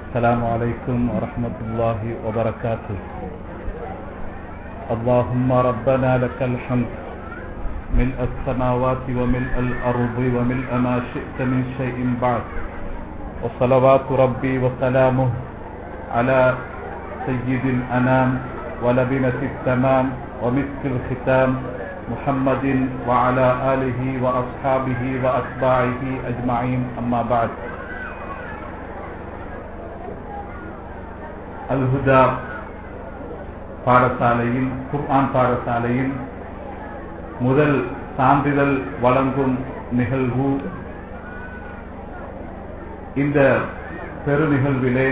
السلام عليكم ورحمة الله وبركاته اللهم ربنا لك الحمد ملء السماوات وملء الأرض وملء ما شئت من شيء بعد وصلوات ربي وسلامه على سيد الأنام ولبنة التمام ومسك الختام محمد وعلى آله وأصحابه وأتباعه أجمعين أما بعد அல்ஹுதா பாடசாலையின் குர்ஆன் பாடசாலையின் முதல் சான்றிதழ் வழங்கும் நிகழ்வு இந்த பெரு நிகழ்விலே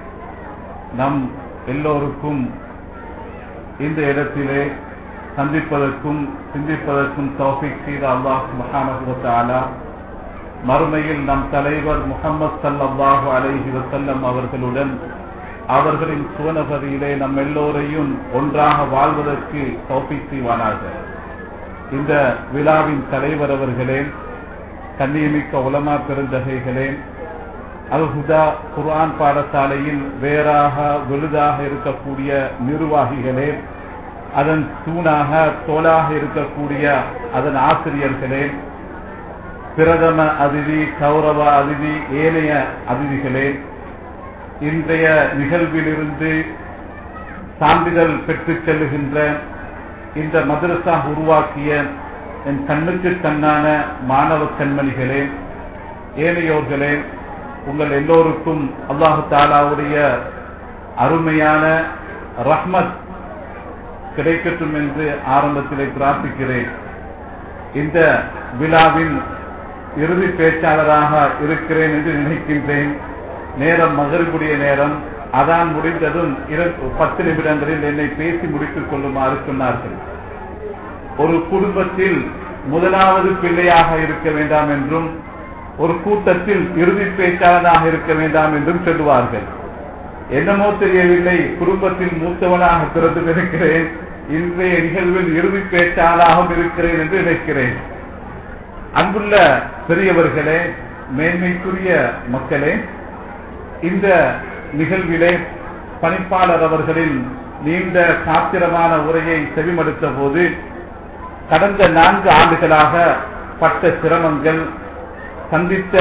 நம் எல்லோருக்கும் இந்த இடத்திலே சந்திப்பதற்கும் சிந்திப்பதற்கும் தௌஃபிக் செய்த அல்லாஹ் மஹானகுவத்தாலா மறுமையில் நம் தலைவர் முகமது சல்லாஹு அலைஹி வசல்லம் அவர்களுடன் அவர்களின் சுவனபதியிலே நம் எல்லோரையும் ஒன்றாக வாழ்வதற்கு தௌஃபிக் செய்வானார்கள் இந்த விழாவின் தலைவர் அவர்களே கண்ணியமிக்க உலமா பெருந்தகைகளே அல் ஹுதா குர்ஆன் பாடசாலையில் வேறாக விழுதாக இருக்கக்கூடிய நிர்வாகிகளே அதன் தூணாக தோளாக இருக்கக்கூடிய அதன் ஆசிரியர்களே பிரதம அதிதி கௌரவ அதிதி ஏனைய அதிதிகளே இன்றைய நிகழ்விலிருந்து சான்றிதழ் பெற்றுச் செல்லுகின்ற இந்த மதரசா உருவாக்கிய என் கண்ணுக்கு கண்ணான மாணவ கண்மணிகளே ஏனையோர்களே உங்கள் எல்லோருக்கும் அல்லாஹு தாலாவுடைய அருமையான ரஹ்மத் கிடைக்கட்டும் என்று ஆரம்பத்திலே பிரார்த்திக்கிறேன் இந்த விழாவின் இறுதி பேச்சாளராக இருக்கிறேன் என்று நினைக்கின்றேன் நேரம் மகரிபுடைய நேரம் அதான் முடிந்ததும் பத்து நிமிடங்களில் என்னை பேசி முடித்துக் கொள்ளுமாறு சொன்னார்கள் ஒரு குடும்பத்தில் முதலாவது பிள்ளையாக இருக்க வேண்டாம் என்றும் ஒரு கூட்டத்தில் இறுதி பேச்சாளராக இருக்க வேண்டாம் என்றும் சொல்லுவார்கள் என்னமோ தெரியவில்லை குடும்பத்தில் மூத்தவனாக பிறந்து இருக்கிறேன் இன்றைய நிகழ்வில் இறுதி பேச்சாளராகவும் இருக்கிறேன் என்று நினைக்கிறேன் அன்புள்ள பெரியவர்களே மேன்மைக்குரிய மக்களே இந்த நிகழ்விலே பணிப்பாளர் அவர்களின் நீண்ட காத்திரமான உரையை செவிமடுத்த போது கடந்த நான்கு ஆண்டுகளாக பட்ட சிரமங்கள் சந்தித்த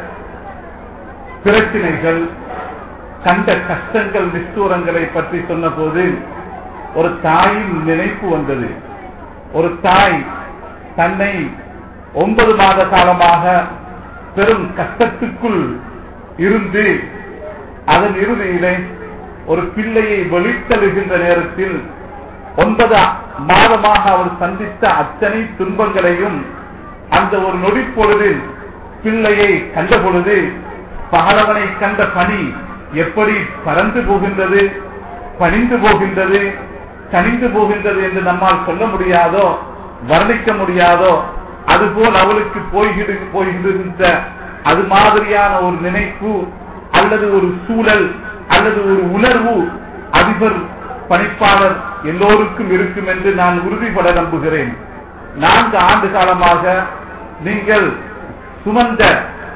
பிரச்சினைகள் கண்ட கஷ்டங்கள் நிஷ்டூரங்களை பற்றி சொன்ன போது ஒரு தாயின் நினைப்பு வந்தது ஒரு தாய் தன்னை ஒன்பது மாத காலமாக பெரும் கஷ்டத்துக்குள் இருந்து அதன் இறுதியிலே ஒரு பிள்ளையை வெளித்தழுகின்ற நேரத்தில் ஒன்பது மாதமாக அவர் சந்தித்த அத்தனை துன்பங்களையும் அந்த ஒரு நொடி பொழுதில் பிள்ளையை கண்ட பொழுது பகலவனை கண்ட பணி எப்படி பறந்து போகின்றது பணிந்து போகின்றது கனிந்து போகின்றது என்று நம்மால் சொல்ல முடியாதோ வர்ணிக்க முடியாதோ அதுபோல் அவளுக்கு போய்கிடு போய்கிடுகின்ற அது மாதிரியான ஒரு நினைப்பு அல்லது ஒரு சூழல் அல்லது ஒரு உணர்வு அதிபர் பணிப்பாளர் எல்லோருக்கும் இருக்கும் என்று நான் உறுதிபட நம்புகிறேன் நான்கு ஆண்டு காலமாக நீங்கள் சுமந்த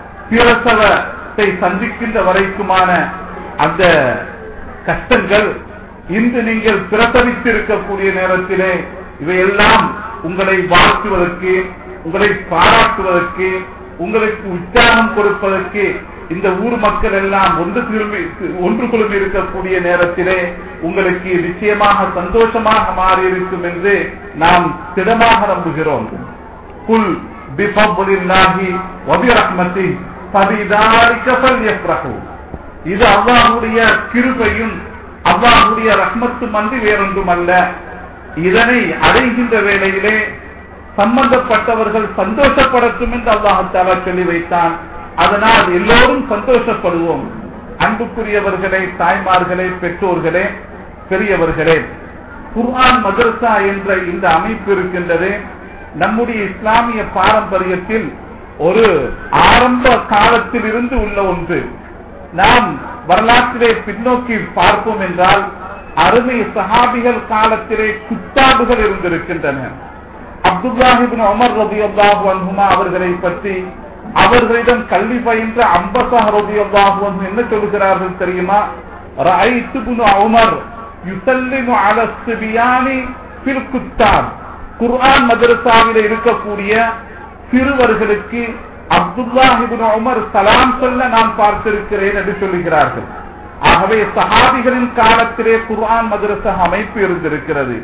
பிரசவத்தை சந்திக்கின்ற வரைக்குமான அந்த கஷ்டங்கள் இன்று நீங்கள் பிரசவித்திருக்கக்கூடிய நேரத்திலே இவையெல்லாம் உங்களை வாழ்த்துவதற்கு உங்களை பாராட்டுவதற்கு உங்களுக்கு உற்சாகம் கொடுப்பதற்கு இந்த ஊர் மக்கள் எல்லாம் ஒன்று திரும்பி ஒன்று குழுமி இருக்கக்கூடிய நேரத்திலே உங்களுக்கு நிச்சயமாக சந்தோஷமாக மாறி இருக்கும் என்று நாம் திடமாக நம்புகிறோம் குல் பிஃபல்லாஹி வபிரஹ்மதி ஃபபிதாலிக ஃபல்யஃப்ரஹு இது அல்லாஹ்வுடைய கிருபையும் அல்லாஹ்வுடைய ரஹ்மத்தும் அன்றி வேறொன்றும் அல்ல இதனை அடைகின்ற வேளையிலே சம்பந்தப்பட்டவர்கள் சந்தோஷப்படட்டும் என்று அல்லாஹாலா சொல்லி வைத்தான் அதனால் எல்லோரும் சந்தோஷப்படுவோம் அன்புக்குரியவர்களே தாய்மார்களே பெற்றோர்களே பெரியவர்களே குர்ஆன் மதரசா என்ற இந்த அமைப்பு இருக்கின்றது நம்முடைய இஸ்லாமிய பாரம்பரியத்தில் ஒரு ஆரம்ப காலத்தில் இருந்து உள்ள ஒன்று நாம் வரலாற்றிலே பின்னோக்கி பார்ப்போம் என்றால் அருமை சஹாபிகள் காலத்திலே குத்தாபுகள் இருந்திருக்கின்றன அப்துல்லாஹிபின் உமர் ரபி அல்லாஹு அன்ஹுமா அவர்களை பற்றி அவர்களிடம் கல்வி பயின்ற அம்பசாரதியாகவும் என்ன சொல்லுகிறார்கள் தெரியுமா ரஐத்து இப்னு உமர் யுசல்லிமு அல சிபியானி ஃபில் குத்தாப் குர்ஆன் மதரசாவில் இருக்கக்கூடிய சிறுவர்களுக்கு அப்துல்லாஹ் இப்னு உமர் சலாம் சொல்ல நான் பார்த்திருக்கிறேன் என்று சொல்லுகிறார்கள் ஆகவே சஹாபிகளின் காலத்திலே குர்ஆன் மதரசா அமைப்பு இருந்திருக்கிறது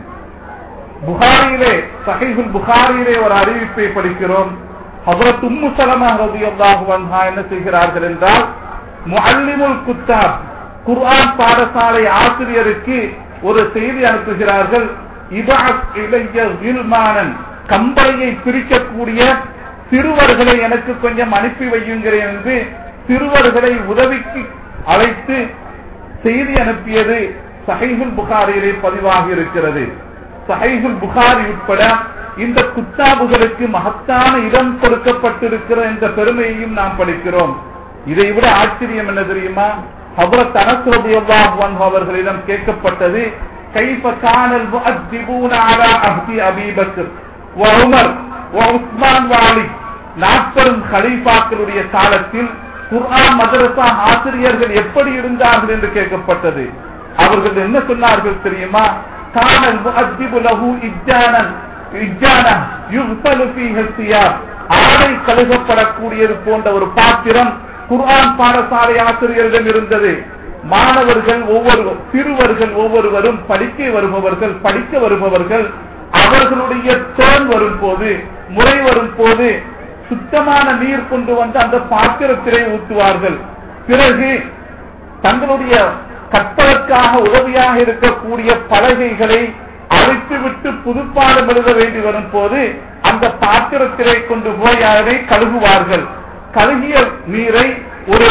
புகாரியிலே சஹீஹுல் புகாரியிலே ஒரு அறிவிப்பை படிக்கிறோம் ஹஜரத் உம்மு சலமா ரலியல்லாஹு அன்ஹா என்ன செய்கிறார்கள் என்றால் முஅல்லிமுல் குத்தாப் குர்ஆன் பாடசாலை ஆசிரியருக்கு ஒரு செய்தி அனுப்புகிறார்கள் இபாஸ் இளைய வில்மானன் கம்பளையை பிரிக்கக்கூடிய சிறுவர்களை எனக்கு கொஞ்சம் அனுப்பி வையுங்கிறேன் என்று சிறுவர்களை உதவிக்கு அழைத்து செய்தி அனுப்பியது சஹைகுல் புகாரியிலே பதிவாகி இருக்கிறது சஹைகுல் புகாரி உட்பட இந்த குத்தாபுகளுக்கு மகத்தான இடம் கொடுக்கப்பட்டிருக்கிற என்ற பெருமையையும் நாம் படிக்கிறோம் இதை விட ஆச்சரியம் என்ன தெரியுமா ஹபரத் அனசுரபியல்லாஹ் அவர்களிடம் கேட்கப்பட்டது கைஃப கானல் முஅத்திபூன அலா அஹ்தி அபீ பக்ர் வ உமர் வ உஸ்மான் வ அலி நாற்பெரும் ஹலீஃபாக்களுடைய காலத்தில் குர்ஆன் மதரசா ஆசிரியர்கள் எப்படி இருந்தார்கள் என்று கேட்கப்பட்டது அவர்கள் என்ன சொன்னார்கள் தெரியுமா கானல் முஅத்திபு லஹு இஜ்ஜானன் இஜ்ஜானா யுஃபலு ஃபீஹி ஸியாப் ஆடை கழுகப்படக்கூடியது போன்ற ஒரு பாத்திரம் குர்ஆன் பாடசாலை ஆசிரியர்கள் இருந்தது மாணவர்கள் ஒவ்வொரு சிறுவர்கள் ஒவ்வொருவரும் படிக்க வருபவர்கள் படிக்க வருபவர்கள் அவர்களுடைய டேர்ன் வரும் போது முறை வரும் போது சுத்தமான நீர் கொண்டு வந்து அந்த பாத்திரத்திலே ஊற்றுவார்கள் பிறகு தங்களுடைய கற்பதற்காக உதவியாக இருக்கக்கூடிய பலகைகளை அழைத்துவிட்டு புதுப்பாடம் எழுத வேண்டி வரும் போது அந்த பாத்திரத்திலே கொண்டு போய் அதனை கழுகுவார்கள் கழுகிய நீரை ஒரு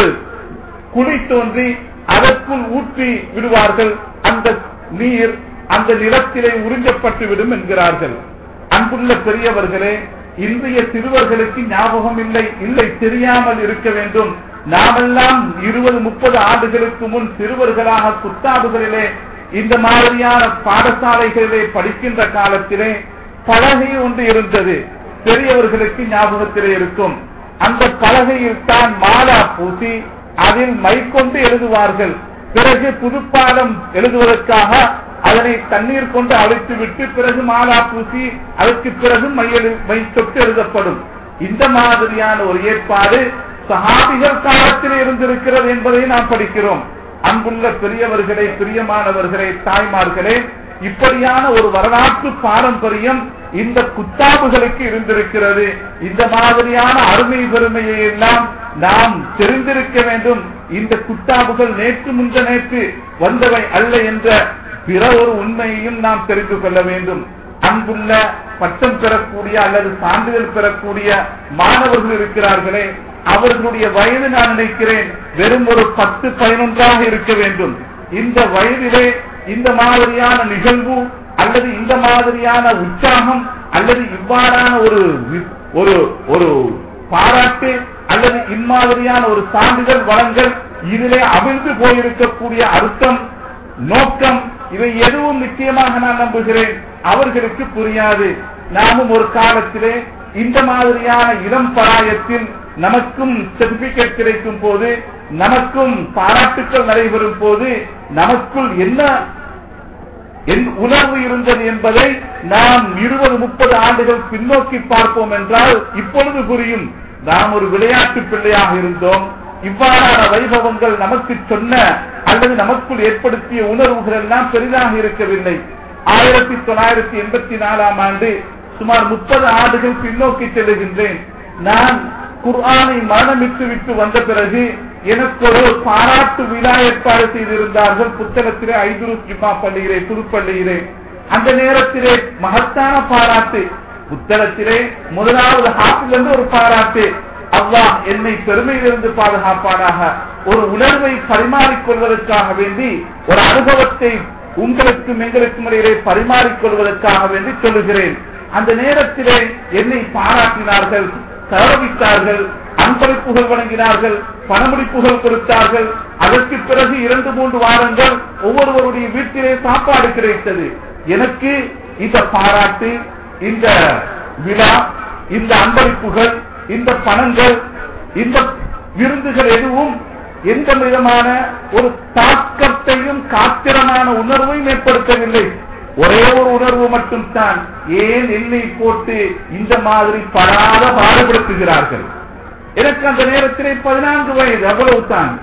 குழி தோன்றி அதற்குள் ஊற்றி விடுவார்கள் அந்த நீர் அந்த நிலத்திலே உறிஞ்சப்பட்டு விடும் என்கிறார்கள் அன்புள்ள பெரியவர்களே இன்றைய சிறுவர்களுக்கு ஞாபகம் இல்லை இல்லை தெரியாமல் இருக்க வேண்டும் நாமெல்லாம் இருபது முப்பது ஆண்டுகளுக்கு முன் சிறுவர்களாக குத்தாபுகளிலே இந்த மாதிரியான பாடசாலைகளிலே படிக்கின்ற காலத்திலே பலகை ஒன்று இருந்தது பெரியவர்களுக்கு ஞாபகத்திலே இருக்கும் அந்த பலகையில் தான் மாலா பூசி அதில் மைக்கொண்டு எழுதுவார்கள் பிறகு புதுப்பாடம் எழுதுவதற்காக அதனை தண்ணீர் கொண்டு அழைத்து விட்டு பிறகு மாலா பூசி அதற்கு பிறகு மையெழு மை தொட்டு எழுதப்படும் இந்த மாதிரியான ஒரு ஏற்பாடு சஹாபிகள் காலத்தில் இருந்திருக்கிறது என்பதை நாம் படிக்கிறோம் அன்புள்ள பெரியவர்களே பிரியமானவர்களே தாய்மார்களே இப்படியான ஒரு வரலாற்று பாரம்பரியம் இந்த குத்தாபுகளுக்கு இருந்திருக்கிறது இந்த மாதிரியான அருமை பெருமையை எல்லாம் நாம் தெரிந்திருக்க வேண்டும் இந்த குத்தாபுகள் நேற்று முந்த நேற்று வந்தவை அல்ல என்ற பிற ஒரு உண்மையையும் நாம் தெரிந்து கொள்ள வேண்டும் அன்புள்ள பட்டம் பெறக்கூடிய அல்லது சான்றிதழ் பெறக்கூடிய மாணவர்கள் இருக்கிறார்களே அவர்களுடைய வயது நான் நினைக்கிறேன் வெறும் ஒரு பத்து பதினொன்றாக இருக்க வேண்டும் இந்த வயதிலே இந்த மாதிரியான நிகழ்வு அல்லது இந்த மாதிரியான உற்சாகம் அல்லது இவ்வாறான ஒரு வி- ஒரு ஒரு பாராட்டு அல்லது இம்மாதிரியான ஒரு சான்றிதழ் வழங்கல் இதிலே அவிழ்ந்து போயிருக்கக்கூடிய அர்த்தம் நோக்கம் இவை எதுவும் நிச்சயமாக நான் நம்புகிறேன் அவர்களுக்கு புரியாது நாமும் ஒரு காலத்திலே இந்த மாதிரியான இளம் பராயத்தில் நமக்கும் சர்டிபிகேட் கிடைக்கும் போது நமக்கும் பாராட்டுக்கள் நடைபெறும் போது நமக்குள் என்ன என் உணர்வு இருந்தது என்பதை நாம் இருபது முப்பது ஆண்டுகள் பின்னோக்கி பார்ப்போம் என்றால் இப்பொழுது புரியும் நாம் ஒரு விளையாட்டு பிள்ளையாக இருந்தோம் இவ்வாறான வைபவங்கள் நமக்கு சொன்ன அல்லது நமக்குள் ஏற்படுத்திய உணர்வுகள் எல்லாம் பெரிதாக இருக்கவில்லை ஆயிரத்தி தொள்ளாயிரத்தி எண்பத்தி நாலாம் ஆண்டு சுமார் முப்பது ஆண்டுகள் பின்னோக்கி செல்லுகின்றேன் நான் குர்ஆனை மரணமிட்டு விட்டு வந்த பிறகு எனக்கு ஒரு பாராட்டு விழா ஏற்பாடு செய்திருந்தார்கள் புத்தகத்திலே ஐதுரு ஜிம்மா பள்ளியிலே புதுப்பள்ளியிலே அந்த நேரத்திலே மகத்தான பாராட்டு புத்தகத்திலே முதலாவது ஹாப்பிலிருந்து ஒரு பாராட்டு அல்லாஹ் என்னை பெருமையிலிருந்து பாதுகாப்பானாக ஒரு உணர்வை பரிமாறிக் கொள்வதற்காக வேண்டி ஒரு அனுபவத்தை உங்களுக்கும் எங்களுக்கும் இடையிலே பரிமாறிக் கொள்வதற்காக வேண்டி சொல்லுகிறேன் அந்த நேரத்திலே என்னை பாராட்டினார்கள் கௌரவித்தார்கள் அன்பளிப்புகள் வழங்கினார்கள் பணமுடிப்புகள் கொடுத்தார்கள் அதற்கு பிறகு இரண்டு மூன்று வாரங்கள் ஒவ்வொருவருடைய வீட்டிலே சாப்பாடு கிடைத்தது எனக்கு இந்த பாராட்டு இந்த விழா இந்த அன்பளிப்புகள் இந்த பணங்கள் இந்த விருந்துகள் எதுவும் எந்த விதமான ஒரு தாக்கத்தையும் காத்திரமான உணர்வையும் ஏற்படுத்தவில்லை ஒரே ஒரு உணர்வு மட்டும் தான் ஏன் எண்ணெய் போட்டு இந்த மாதிரி படாத பாடுபடுத்துகிறார்கள் எனக்கு அந்த நேரத்திலே பதினான்கு வயது அவ்வளவுதான்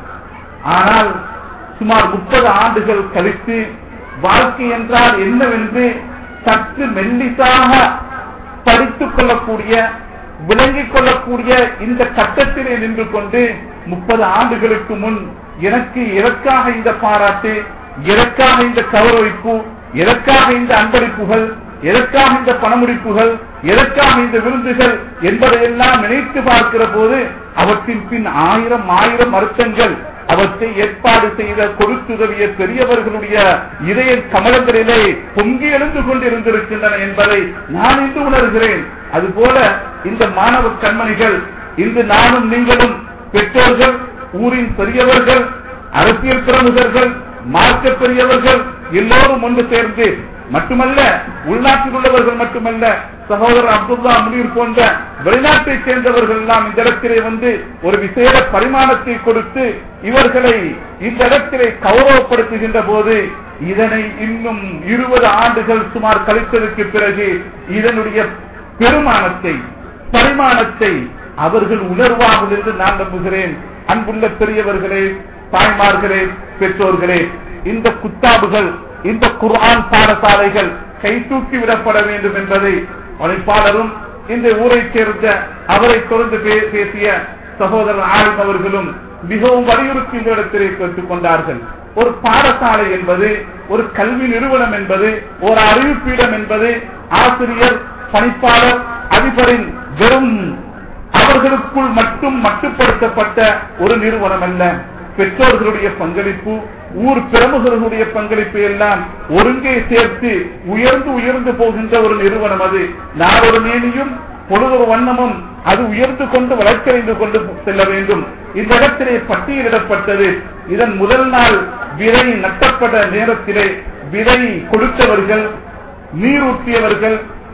ஆனால் சுமார் முப்பது ஆண்டுகள் கழித்து வாழ்க்கை என்றால் என்னவென்று சற்று மெல்லிசாக படித்துக் கொள்ளக்கூடிய விளங்கிக் கொள்ளக்கூடிய இந்த கட்டத்திலே நின்று கொண்டு முப்பது ஆண்டுகளுக்கு முன் எனக்கு எதற்காக இந்த பாராட்டு எதற்காக இந்த கௌரவிப்பு எதற்காக இந்த அன்பளிப்புகள் எதற்காக இந்த பணமுடிப்புகள் எதற்காக இந்த விருந்துகள் என்பதையெல்லாம் நினைத்து பார்க்கிற போது அவற்றின் பின் ஆயிரம் ஆயிரம் அர்த்தங்கள் அவற்றை ஏற்பாடு செய்த கொடுத்துதவிய பெரியவர்களுடைய இதய கமலங்களிலே பொங்கி எழுந்து கொண்டிருந்திருக்கின்றன என்பதை நான் இன்று உணர்கிறேன் அதுபோல இந்த மாணவ கண்மணிகள் இன்று நானும் நீங்களும் பெற்றோர்கள் ஊரின் பெரியவர்கள் அரசியல் பிரமுகர்கள் மார்க்க பெரியவர்கள் எல்லோரும் ஒன்று சேர்ந்து மட்டுமல்ல உள்நாட்டில் உள்ளவர்கள் மட்டுமல்ல சகோதரர் அப்துல்லா முனீர் போன்ற வெளிநாட்டை சேர்ந்தவர்கள் எல்லாம் இந்த இடத்திலே வந்து ஒரு விசேட பரிமாணத்தை கொடுத்து இவர்களை இந்த இடத்திலே கௌரவப்படுத்துகின்ற போது இதனை இன்னும் இருபது ஆண்டுகள் சுமார் கழித்ததற்கு பிறகு இதனுடைய பெருமானத்தை பரிமாணத்தை அவர்கள் உணர்வார்கள் என்று நான் நம்புகிறேன் அன்புள்ள பெரியவர்களே தாய்மார்களே பெற்றோர்களே இந்த குத்தாபுகள் இந்த குர்ஆன் பாடசாலைகள் கை தூக்கி விடப்பட வேண்டும் என்பதை அமைப்பாளரும் இந்த ஊரை சேர்ந்த அவரை தொடர்ந்து பே- பேசிய சகோதரர் ஆளும் அவர்களும் மிகவும் வலியுறுத்தி இந்த இடத்திலே பெற்றுக் கொண்டார்கள் ஒரு பாடசாலை என்பது ஒரு கல்வி நிறுவனம் என்பது ஒரு அறிவிப்பீடம் என்பது ஆசிரியர் பணிப்பாளர் அதிபரின் வெறும் அவர்களுக்குள் மட்டும் மட்டுப்படுத்தப்பட்ட ஒரு நிறுவனம் அல்ல பெற்றோர்களுடைய பங்களிப்பு ஊர் பிரமுகர்களுடைய பங்களிப்பு எல்லாம் ஒருங்கே சேர்த்து உயர்ந்து உயர்ந்து போகின்ற ஒரு நிறுவனம் அது நாளொரு மேனியும் பொழுதொரு வண்ணமும் அது உயர்ந்து கொண்டு வளர்ச்சியடைந்து கொண்டு செல்ல வேண்டும் இந்த இடத்திலே பட்டியலிடப்பட்டது இதன் முதல் நாள் விதை நட்டப்பட்ட நேரத்திலே விதை கொடுத்தவர்கள் நீரூற்றியவர்கள்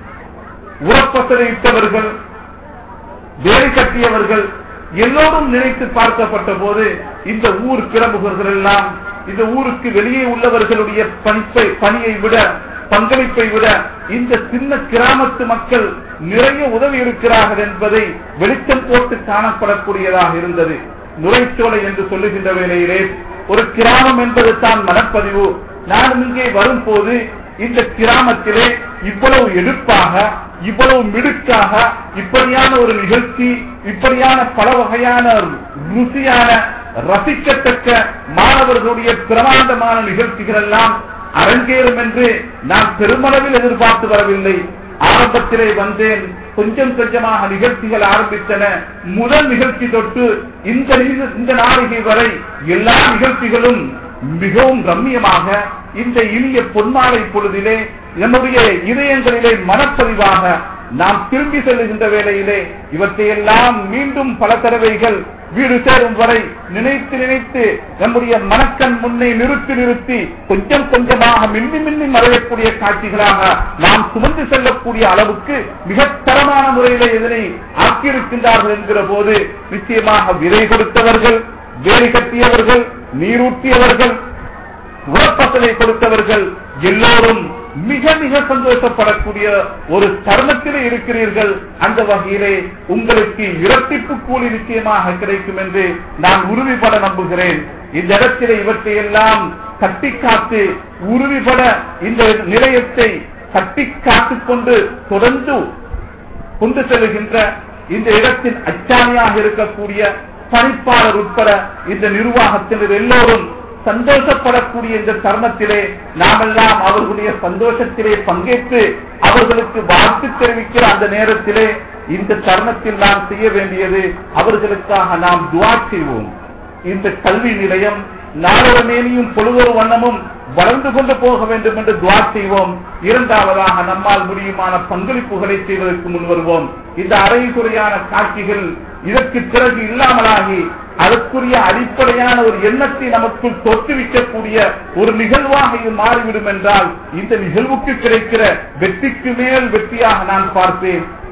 உரப்பசலையிட்டவர்கள் வேலை கட்டியவர்கள் எல்லோரும் நினைத்து பார்க்கப்பட்ட போது இந்த ஊர் பிரமுகர்கள் எல்லாம் இந்த ஊருக்கு வெளியே உள்ளவர்களுடைய பணிப்பை பணியை விட பங்களிப்பை விட இந்த சின்ன கிராமத்து மக்கள் நிறைய உதவி இருக்கிறார்கள் என்பதை வெளிச்சம் போட்டு காணப்படக்கூடியதாக இருந்தது நுரைச்சோலை என்று சொல்லுகின்ற வேளையிலே ஒரு கிராமம் என்பது தான் மனப்பதிவு நான் இங்கே வரும்போது இந்த கிராமத்திலே இவ்வளவு எடுப்பாக இவ்வளவு மிடுக்காக இப்படியான ஒரு நிகழ்ச்சி இப்படியான பல வகையான ருசியான ரசிக்கத்தக்க மாணவர்களுடைய பிரமாண்டமான நிகழ்ச்சிகள் எல்லாம் அரங்கேறும் என்று நான் பெருமளவில் எதிர்பார்த்து வரவில்லை ஆரம்பத்திலே வந்தேன் கொஞ்சம் கொஞ்சமாக நிகழ்ச்சிகள் ஆரம்பித்தன முதல் நிகழ்ச்சி தொட்டு இந்த நிக- இந்த நாளிகை வரை எல்லா நிகழ்ச்சிகளும் மிகவும் ரம்மியமாக இந்த இனிய பொன்மாலை பொழுதிலே நம்முடைய இதயங்களிலே மனப்பதிவாக நாம் திரும்பி செல்லுகின்ற வேளையிலே இவற்றையெல்லாம் மீண்டும் பல தடவைகள் வீடு சேரும் வரை நினைத்து நினைத்து நம்முடைய மனக்கண் முன்னே நிறுத்தி நிறுத்தி கொஞ்சம் கொஞ்சமாக மின்னி மின்னி மறையக்கூடிய காட்சிகளாக நாம் சுமந்து செல்லக்கூடிய அளவுக்கு மிக தரமான முறையிலே இதனை ஆக்கியிருக்கின்றார்கள் என்கிற போது நிச்சயமாக விதை கொடுத்தவர்கள் வேலை கட்டியவர்கள் நீரூற்றியவர்கள் உரப்பசலை கொடுத்தவர்கள் எல்லோரும் மிக மிக சந்தோஷப்படக்கூடிய ஒரு தருணத்திலே இருக்கிறீர்கள் அந்த வகையிலே உங்களுக்கு இரட்டிப்பு கூலி நிச்சயமாக கிடைக்கும் என்று நான் உறுதிபட நம்புகிறேன் இந்த இடத்திலே இவற்றையெல்லாம் கட்டி காத்து உறுதிபட இந்த நிலையத்தை கட்டி காத்துக் கொண்டு தொடர்ந்து கொண்டு செல்லுகின்ற இந்த இடத்தின் அச்சாணியாக இருக்கக்கூடிய பணிப்பாளர் உட்பட இந்த நிர்வாகத்தினர் எல்லோரும் சந்தோஷப்படக்கூடிய இந்த தருணத்திலே நாமெல்லாம் அவர்களுடைய சந்தோஷத்திலே பங்கேற்று அவர்களுக்கு வாழ்த்து தெரிவிக்கிற அந்த நேரத்திலே இந்த தருணத்தில் நாம் செய்ய வேண்டியது அவர்களுக்காக நாம் துவா செய்வோம் இந்த கல்வி நிலையம் நாளொரு மேனியும் பொழுதொரு வண்ணமும் வளர்ந்து கொண்டு போக வேண்டும் என்று துவா செய்வோம் இரண்டாவதாக நம்மால் முடியுமான பங்களிப்புகளை செய்வதற்கு முன் வருவோம் இந்த அரைகுறையான காட்சிகள் இதற்கு பிறகு இல்லாமலாகி அதற்குரிய அடிப்படையான ஒரு எண்ணத்தை நமக்குள் தோற்றுவிக்கக்கூடிய ஒரு நிகழ்வாக இது மாறிவிடும் என்றால் இந்த நிகழ்வுக்கு கிடைக்கிற வெற்றிக்கு மேல் வெற்றியாக நான் பார்ப்பேன்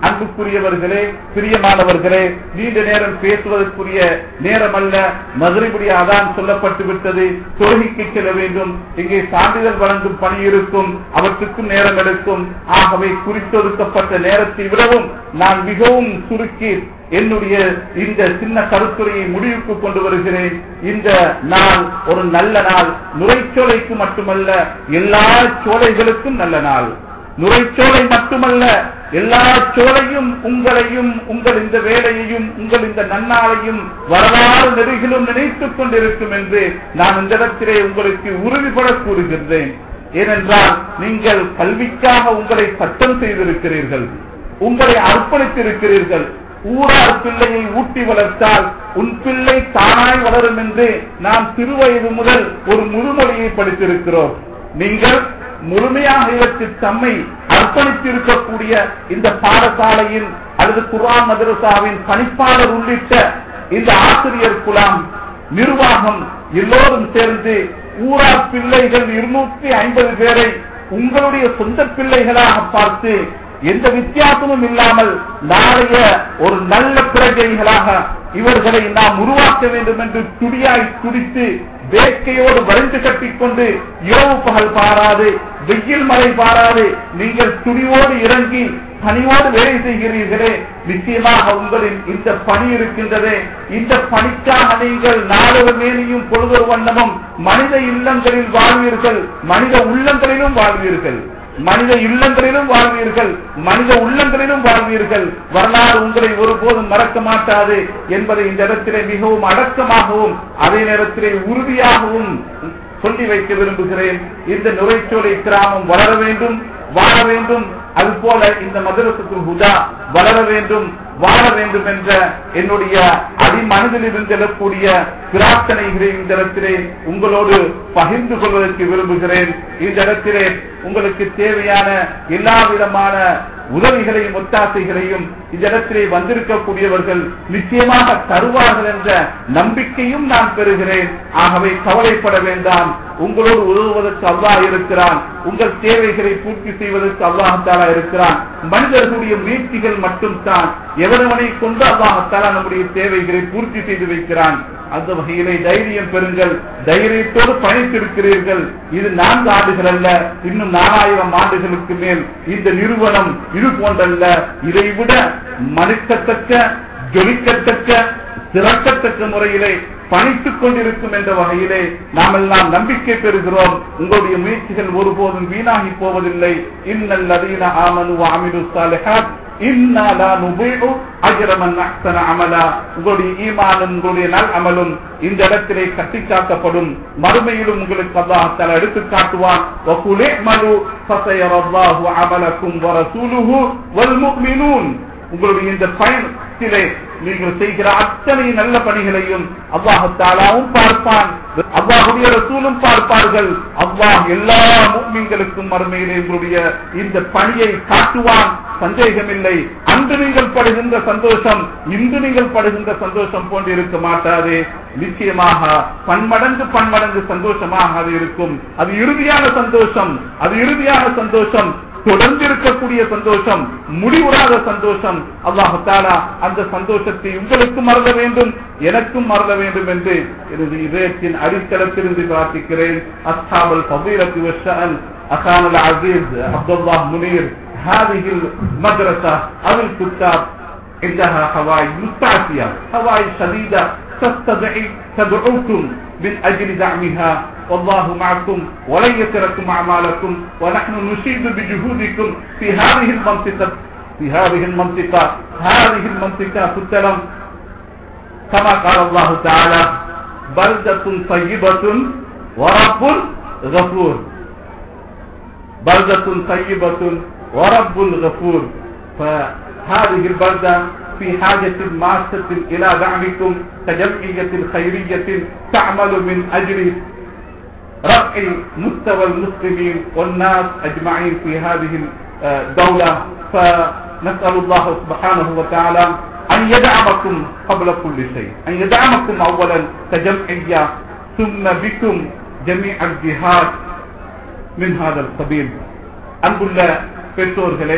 அன்புக்குரியவர்களே பிரியமானவர்களே நீண்ட நேரம் பேசுவதற்குரிய நேரம் அல்ல மதுரைபுடைய அதான் சொல்லப்பட்டு விட்டது தொழுகைக்கு செல்ல வேண்டும் இங்கே சான்றிதழ் வழங்கும் பணி இருக்கும் அவற்றுக்கும் நேரம் எடுக்கும் ஆகவே குறித்தொதுக்கப்பட்ட நேரத்தை விடவும் நான் மிகவும் சுருக்கி என்னுடைய இந்த சின்ன கருத்துரையை முடிவுக்கு கொண்டு வருகிறேன் இந்த நாள் ஒரு நல்ல நாள் நுரைச்சோலைக்கு மட்டுமல்ல எல்லா சோலைகளுக்கும் நல்ல நாள் நுரைச்சோலை மட்டுமல்ல எல்லா சோலையும் உங்களையும் உங்கள் இந்த வேலையையும் உங்கள் இந்த நன்னாளையும் வரலாறு நெருகிலும் நினைத்துக் கொண்டிருக்கும் என்று நான் இந்த இடத்திலே உங்களுக்கு உறுதிபட கூறுகின்றேன் ஏனென்றால் நீங்கள் கல்விக்காக உங்களை சட்டம் செய்திருக்கிறீர்கள் உங்களை அர்ப்பணித்திருக்கிறீர்கள் ஊரார் பிள்ளையை ஊட்டி வளர்த்தால் உன் பிள்ளை தானாய் வளரும் என்று நாம் சிறுவயது முதல் ஒரு முழுமொழியை படித்திருக்கிறோம் நீங்கள் முழுமையாக இதற்கு தம்மை அர்ப்பணித்திருக்கக்கூடிய இந்த பாடசாலையின் அல்லது குர்ஆன் மதரசாவின் பணிப்பாளர் உள்ளிட்ட இந்த ஆசிரியர் குலாம் நிர்வாகம் எல்லோரும் சேர்ந்து ஊரார் பிள்ளைகள் இருநூற்றி ஐம்பது பேரை உங்களுடைய சொந்த பிள்ளைகளாக பார்த்து எந்த வித்தியாசமும் இல்லாமல் நாளைய ஒரு நல்ல பிரஜைகளாக இவர்களை நாம் உருவாக்க வேண்டும் என்று துடியாய் துடித்து வேட்கையோடு வரைந்து கட்டிக்கொண்டு இரவு பகல் பாராது வெயில் மழை பாராது நீங்கள் துணிவோடு இறங்கி பணியோடு வேலை செய்கிறீர்களே நிச்சயமாக உங்களின் இந்த பணி இருக்கின்றதே இந்த பணிக்காக நீங்கள் நாளொரு மேனியும் பொழுதொரு வண்ணமும் மனித இல்லங்களில் வாழ்வீர்கள் மனித உள்ளங்களிலும் வாழ்வீர்கள் மனித இல்லங்களிலும் வாழ்வீர்கள் மனித உள்ளங்களிலும் வாழ்வீர்கள் வரலாறு உங்களை ஒருபோதும் மறக்க மாட்டாது என்பதை இந்த இடத்திலே மிகவும் அடக்கமாகவும் அதே நேரத்திலே உறுதியாகவும் சொல்லி வைக்க விரும்புகிறேன் இந்த நுரைச்சோலை கிராமம் வளர வேண்டும் வாழ வேண்டும் அதுபோல இந்த மதுரத்துக்கு ஹுதா வளர வேண்டும் வாழ வேண்டும் என்ற என்னுடைய அடிமனதில் இருந்து எழக்கூடிய பிரார்த்தனைகளை இந்த இடத்திலே உங்களோடு பகிர்ந்து கொள்வதற்கு விரும்புகிறேன் இந்த இடத்திலே உங்களுக்கு தேவையான எல்லா விதமான உதவிகளையும் ஒத்தாசைகளையும் இந்த இடத்திலே வந்திருக்கக்கூடியவர்கள் நிச்சயமாக தருவார்கள் என்ற நம்பிக்கையும் நான் பெறுகிறேன் ஆகவே கவலைப்பட வேண்டாம் உங்களோடு உதவுவதற்கு அல்லாஹ் இருக்கிறான் உங்கள் தேவைகளை பூர்த்தி செய்வதற்கு அல்லாஹாலா இருக்கிறான் மனிதர்களுடைய முயற்சிகள் மட்டும் தான் எவனவனை கொண்டு அல்லாஹாலா நம்முடைய தேவைகளை பூர்த்தி செய்து வைக்கிறான் அந்த வகையிலே தைரியம் பெறுங்கள் தைரியத்தோடு பயணித்திருக்கிறீர்கள் இது நான்கு ஆண்டுகள் அல்ல இன்னும் நாலாயிரம் ஆண்டுகளுக்கு மேல் இந்த நிறுவனம் இது போன்றல்ல இதைவிட மனுக்கத்தக்க ஜொலிக்கத்தக்க சிறக்கத்தக்க முறையிலே பணித்துக் கொண்டிருக்கும் என்ற வகையிலே நாம் எல்லாம் நம்பிக்கை பெறுகிறோம் உங்களுடைய முயற்சிகள் ஒருபோதும் வீணாகி போவதில்லை இன்னல் அதீன ஆமனு அமிரு சாலிஹாத் உங்களுடைய ஈமானும் உங்களுடைய நல் அமலும் இந்த இடத்திலே கட்டி காக்கப்படும் மறுமையிலும் உங்களுக்கு அல்லாஹால எடுத்து காட்டுவான் உங்களுடைய இந்த பயணத்திலே நீங்கள் செய்கிற அத்தனை நல்ல பணிகளையும் அல்லாஹத்தாலாவும் பார்ப்பான் அல்லாஹுடைய ரசூலும் பார்ப்பார்கள் அல்லாஹ் எல்லா முக்மீன்களுக்கும் மறுமையிலே உங்களுடைய இந்த பணியை காட்டுவான் சந்தேகமில்லை அன்று நீங்கள் படுகின்ற சந்தோஷம் இன்று நீங்கள் படுகின்ற சந்தோஷம் போன்று இருக்க மாட்டாது நிச்சயமாக பன்மடங்கு பன்மடங்கு சந்தோஷமாக அது இருக்கும் அது இறுதியான சந்தோஷம் அது இறுதியான சந்தோஷம் தொடர்ந்து இருக்கக்கூடிய சந்தோஷம் முடிவுறாத சந்தோஷம் அல்லாஹு தாலா அந்த சந்தோஷத்தை உங்களுக்கும் மறந்த வேண்டும் எனக்கும் மறந்த வேண்டும் என்று எனது இதயத்தின் அடித்தளத்திலிருந்து பிரார்த்திக்கிறேன் அஸ்தாபல் பபீரத்து வஷன் أخانا العزيز عبد الله منير هذه المدرسة أو الكتاب عندها حوائج مستعفية حوائج شديدة تستدعي تدعوكم من أجل دعمها والله معكم ولن يتركم أعمالكم ونحن نشيد بجهودكم في هذه المنطقة في هذه المنطقة هذه المنطقة ستلم كما قال الله تعالى بلدة طيبة ورب غفور بلدة طيبة ورب غفور فهذه البلدة في حاجة ماسة إلى دعمكم كجمعية خيرية تعمل من أجل رفع مستوى المسلمين والناس أجمعين في هذه الدولة فنسأل الله سبحانه وتعالى أن يدعمكم قبل كل شيء أن يدعمكم أولا كجمعية ثم بكم جميع الجهات من هذا القبيل அன்புள்ள பெற்றோர்களே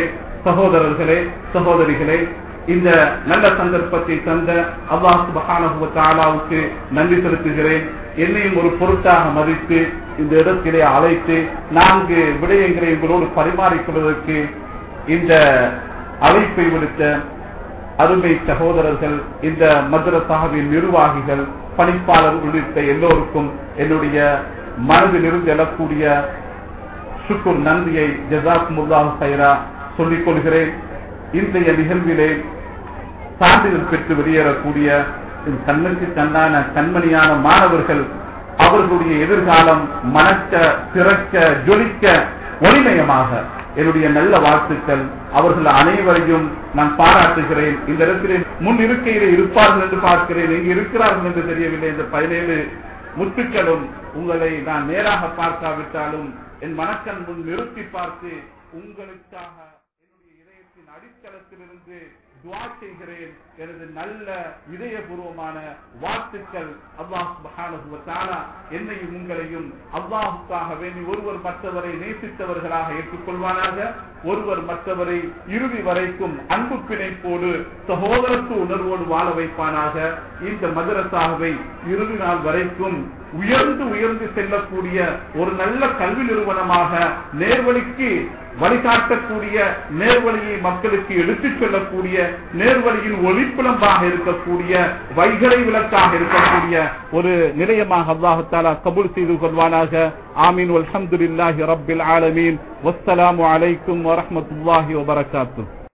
சகோதரர்களே சகோதரிகளே இந்த நல்ல சந்தர்ப்பத்தை தந்த அல்லாஹ் சுபஹானஹு வ தஆலாவுக்கு நன்றி செலுத்துகிறேன் என்னையும் ஒரு பொருட்டாக மதித்து இந்த இடத்திலே அழைத்து நான்கு விடயங்களை உங்களோடு பரிமாறிக்கொள்வதற்கு இந்த அழைப்பை விடுத்த அருமை சகோதரர்கள் இந்த மதுரசாவின் நிர்வாகிகள் பணிப்பாளர் உள்ளிட்ட எல்லோருக்கும் என்னுடைய மனதில் இருந்து எழக்கூடிய சுக்குர் நன்றியை ஜசாக் முல்லாஹ் சைரா சொல்லிக் கொள்கிறேன் இன்றைய நிகழ்விலே சான்றிதழ் பெற்று வெளியேறக்கூடிய கண்ணுக்கு கண்ணான கண்மணியான மாணவர்கள் அவர்களுடைய எதிர்காலம் மணக்க திறக்க ஜொலிக்க ஒளிமயமாக என்னுடைய நல்ல வாழ்த்துக்கள் அவர்கள் அனைவரையும் நான் பாராட்டுகிறேன் இந்த இடத்திலே முன் இருக்கையிலே இருப்பார்கள் என்று பார்க்கிறேன் எங்கு இருக்கிறார்கள் என்று தெரியவில்லை இந்த பதினேழு முத்துக்களும் உங்களை நான் நேராக பார்க்காவிட்டாலும் என் மனக்கண் முன் நிறுத்தி பார்த்து உங்களுக்காக என்னுடைய இதயத்தின் அடித்தளத்திலிருந்து துவா செய்கிறேன் எனது நல்ல இதயபூர்வமான வாழ்த்துக்கள் அல்லாஹ் சுப்ஹானஹு வ தஆலா என்னையும் உங்களையும் அல்லாஹுக்காக வேண்டி ஒருவர் மற்றவரை நேசித்தவர்களாக ஏற்றுக்கொள்வானாக ஒருவர் மற்றவரை இறுதி வரைக்கும் அன்பு பிணைப்போடு சகோதரத்து உணர்வோடு வாழ வைப்பானாக இந்த மதரசாவை இறுதி நாள் வரைக்கும் உயர்ந்து உயர்ந்து செல்லக்கூடிய ஒரு நல்ல கல்வி நிறுவனமாக நேர்வழிக்கு வழிகாட்டக்கூடிய நேர்வழியை மக்களுக்கு எடுத்துச் சொல்லக்கூடிய நேர்வழியின் ஒளிப்பிளம்பாக இருக்கக்கூடிய வைகரை விளக்காக இருக்கக்கூடிய ஒரு நிலையமாக அல்லாஹு தாலா கபூல் செய்து கொள்வானாக ஆமீன் அல்ஹம்துலில்லாஹி ரப்பில் ஆலமீன் வஸ்ஸலாமு அலைக்கும் வரஹ்மத்துல்லாஹி வபரகாத்துஹு